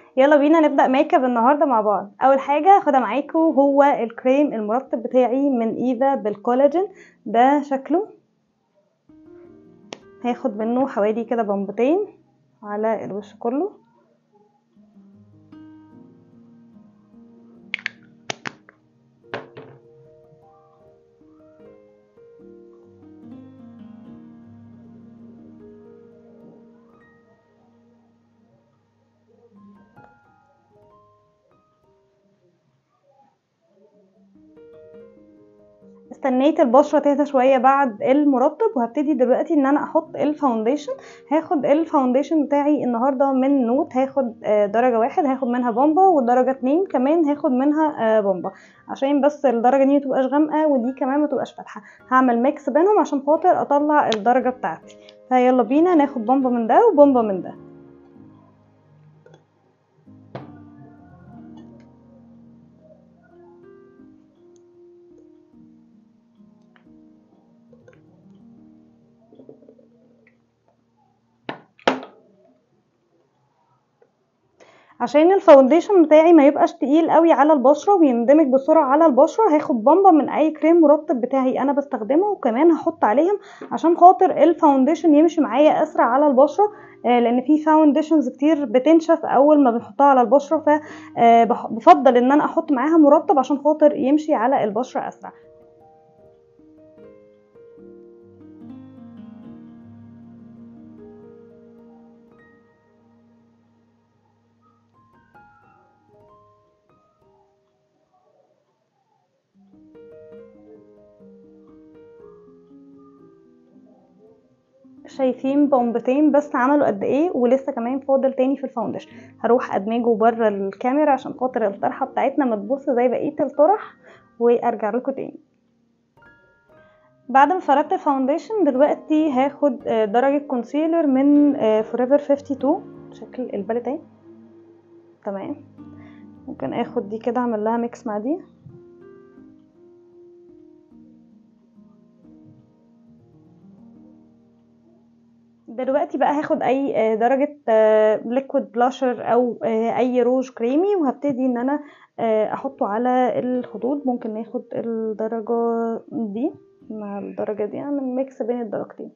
يلا بينا نبدأ ميك اب النهارده مع بعض اول حاجة هاخدها معاكم هو الكريم المرطب بتاعي من ايفا بالكولاجين ده شكله هاخد منه حوالي كده بمبتين على الوش كله استنيت البشره تهدى شويه بعد المرطب وهبتدي دلوقتي ان انا احط الفاونديشن هاخد الفاونديشن بتاعي النهارده من نوت هاخد درجه واحد هاخد منها بومبا والدرجه اتنين كمان هاخد منها بومبا عشان بس الدرجه دي متبقاش غامقه ودي كمان متبقاش فاتحه هعمل ميكس بينهم عشان خاطر اطلع الدرجه بتاعتي فيلا بينا ناخد بومبا من ده وبومبا من ده عشان الفاونديشن بتاعي ما يبقاش تقيل قوي على البشره ويندمج بسرعه على البشره هاخد بامبا من اي كريم مرطب بتاعي انا بستخدمه وكمان هحط عليهم عشان خاطر الفاونديشن يمشي معايا اسرع على البشره آه لان في فاونديشنز كتير بتنشف اول ما بنحطها على البشره فبفضل ان انا احط معاها مرطب عشان خاطر يمشي على البشره اسرع شايفين بومبتين بس عملوا قد ايه ولسه كمان فاضل تاني في الفاونديشن هروح ادمجه بره الكاميرا عشان خاطر الطرحه بتاعتنا ما تبص زي بقيه الطرح وارجع لكم تاني بعد ما فردت الفاونديشن دلوقتي هاخد درجه كونسيلر من فوريفر 52 شكل الباليت اهي تمام ممكن اخد دي كده اعمل لها ميكس مع دي دلوقتي بقى هاخد اي درجة ليكويد بلاشر او اي روج كريمي وهبتدي ان انا احطه على الخدود ممكن ناخد الدرجة دي مع الدرجة دي اعمل ميكس بين الدرجتين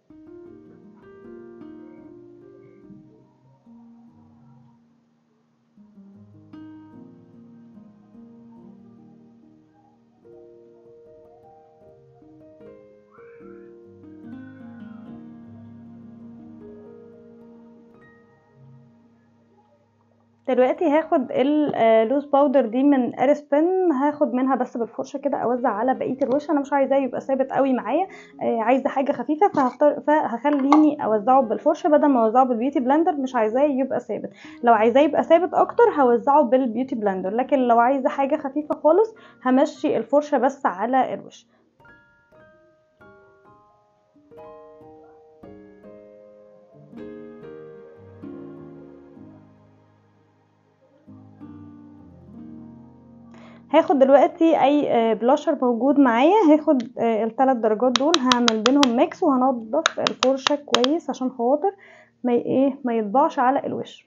دلوقتي هاخد اللوز باودر دي من ارسبن هاخد منها بس بالفرشه كده اوزع على بقيه الوش انا مش عايزاه يبقى ثابت قوي معايا عايزه حاجه خفيفه فهختار فهخليني اوزعه بالفرشه بدل ما اوزعه بالبيوتي بلندر مش عايزاه يبقى ثابت لو عايزاه يبقى ثابت اكتر هوزعه بالبيوتي بلندر لكن لو عايزه حاجه خفيفه خالص همشي الفرشه بس على الوش هاخد دلوقتي اي بلاشر موجود معايا هاخد الثلاث درجات دول هعمل بينهم ميكس وهنضف الفرشه كويس عشان خاطر ما ايه ما يطبعش على الوش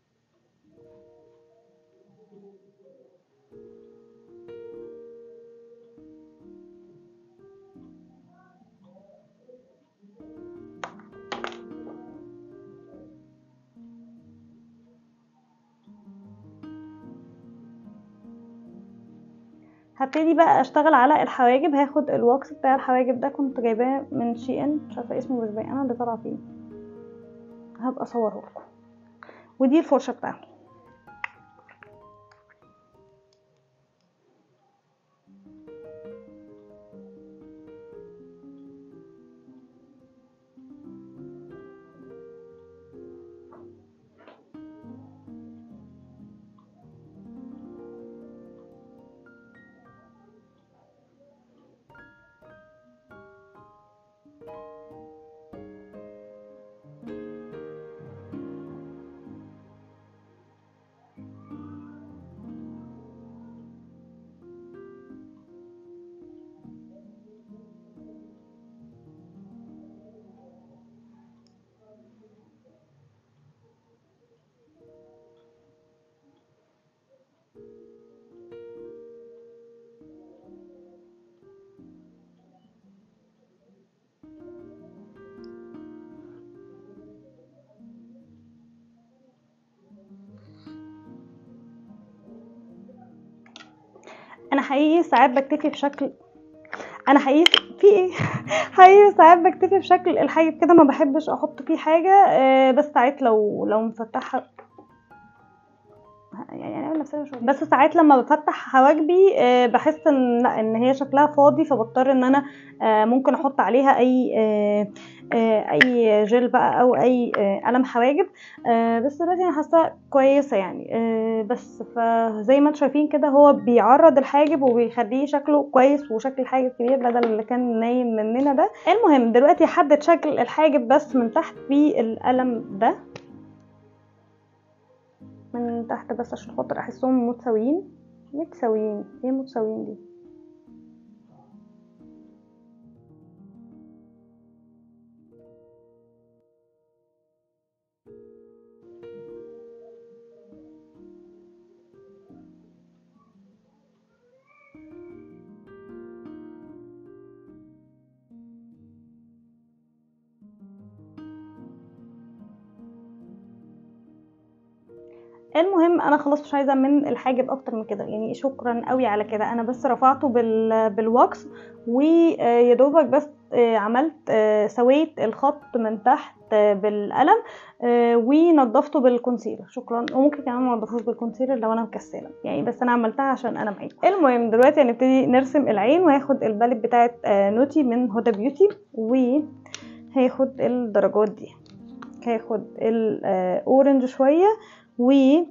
هبتدي بقى اشتغل على الحواجب هاخد الواكس بتاع الحواجب ده كنت جايباه من شي ان مش عارفه اسمه مش باين انا اللي طالعه فيه هبقى اصوره لكم ودي الفرشه بتاعتي انا حقيقي ساعات بكتفي بشكل انا حقيقي في ايه حقيقي ساعات بكتفي بشكل الحاجب كده ما بحبش احط فيه حاجه آه، بس ساعات لو لو مفتحه يعني انا نفسها مش بس ساعات لما بفتح حواجبي آه، بحس ان لا ان هي شكلها فاضي فبضطر ان انا آه، ممكن احط عليها اي آه، آه، اي جل بقى او اي آه، قلم حواجب آه، بس دلوقتي انا حاسه كويسه يعني آه، بس فزي ما انتم شايفين كده هو بيعرض الحاجب وبيخليه شكله كويس وشكل الحاجب كبير بدل اللي كان نايم مننا ده المهم دلوقتي حدد شكل الحاجب بس من تحت بالقلم ده من تحت بس عشان خاطر احسهم متساويين متساويين ايه متساويين دي المهم انا خلاص مش عايزه من الحاجب اكتر من كده يعني شكرا قوي على كده انا بس رفعته بال بالواكس ويا دوبك بس آه، عملت آه، سويت الخط من تحت آه، بالقلم آه، ونضفته بالكونسيلر شكرا وممكن كمان ما نضفوش بالكونسيلر لو انا مكسله يعني بس انا عملتها عشان انا معاكم المهم دلوقتي هنبتدي نرسم العين وهاخد الباليت بتاعت آه، نوتي من هدى بيوتي وهاخد الدرجات دي هاخد الاورنج شويه وبني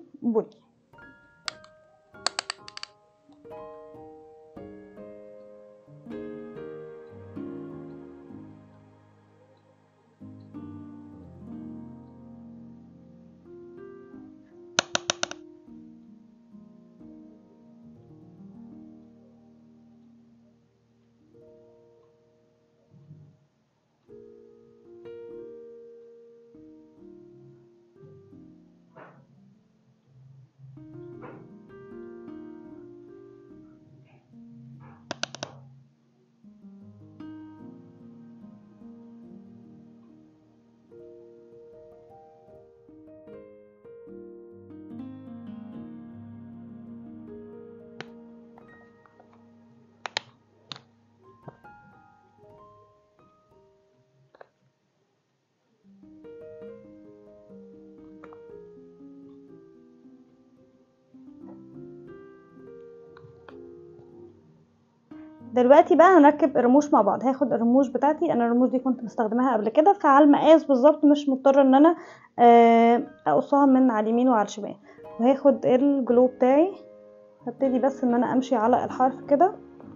دلوقتي بقى هنركب الرموش مع بعض هاخد الرموش بتاعتي انا الرموش دي كنت مستخدماها قبل كده فعلى المقاس بالظبط مش مضطره ان انا آه، اقصها من على اليمين وعلى الشمال وهاخد الجلو بتاعي هبتدي بس ان انا امشي على الحرف كده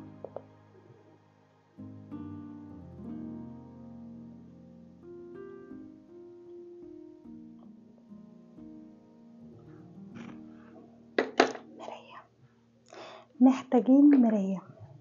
مراية محتاجين مراية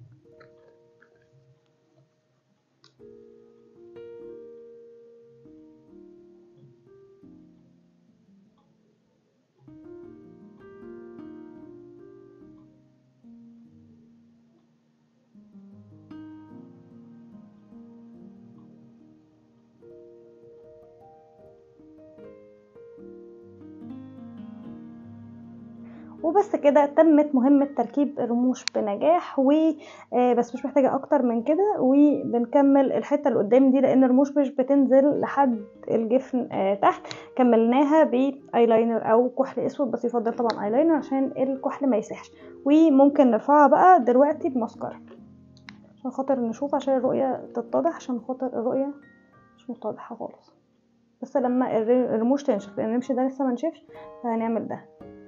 وبس كده تمت مهمة تركيب الرموش بنجاح و آه، بس مش محتاجة اكتر من كده وبنكمل الحتة اللي قدام دي لان الرموش مش بتنزل لحد الجفن آه، تحت كملناها بايلاينر او كحل اسود بس يفضل طبعا ايلاينر عشان الكحل ما يسيحش وممكن نرفعها بقى دلوقتي بمسكرة عشان خاطر نشوف عشان الرؤية تتضح عشان خاطر الرؤية مش متضحة خالص بس لما الر- الرموش تنشف لان الرمش ده لسه منشفش فهنعمل ده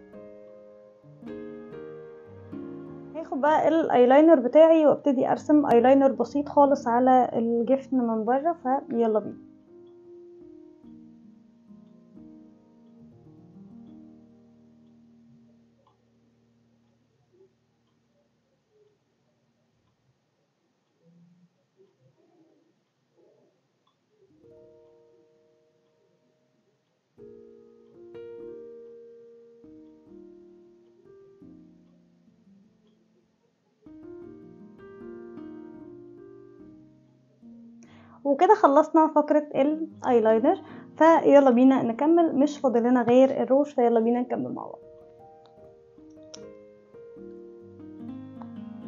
هاخد بقى الايلاينر بتاعي وابتدي ارسم ايلاينر بسيط خالص على الجفن من بره فيلا بينا وكده خلصنا فقرة الايلاينر فيلا بينا نكمل مش فاضلنا غير الروش فيلا بينا نكمل مع بعض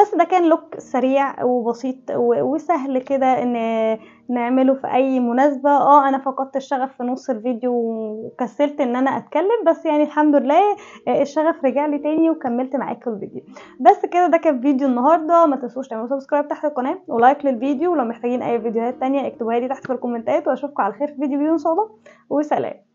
بس ده كان لوك سريع وبسيط و- وسهل كده ان نعمله في اي مناسبة اه انا فقدت الشغف في نص الفيديو وكسلت ان انا اتكلم بس يعني الحمد لله آه، الشغف رجع لي تاني وكملت معاكم الفيديو بس كده ده كان فيديو النهارده ما تنسوش تعملوا سبسكرايب تحت القناه ولايك للفيديو ولو محتاجين اي فيديوهات تانية اكتبوها لي تحت في الكومنتات واشوفكم على خير في فيديو جديد ان شاء الله وسلام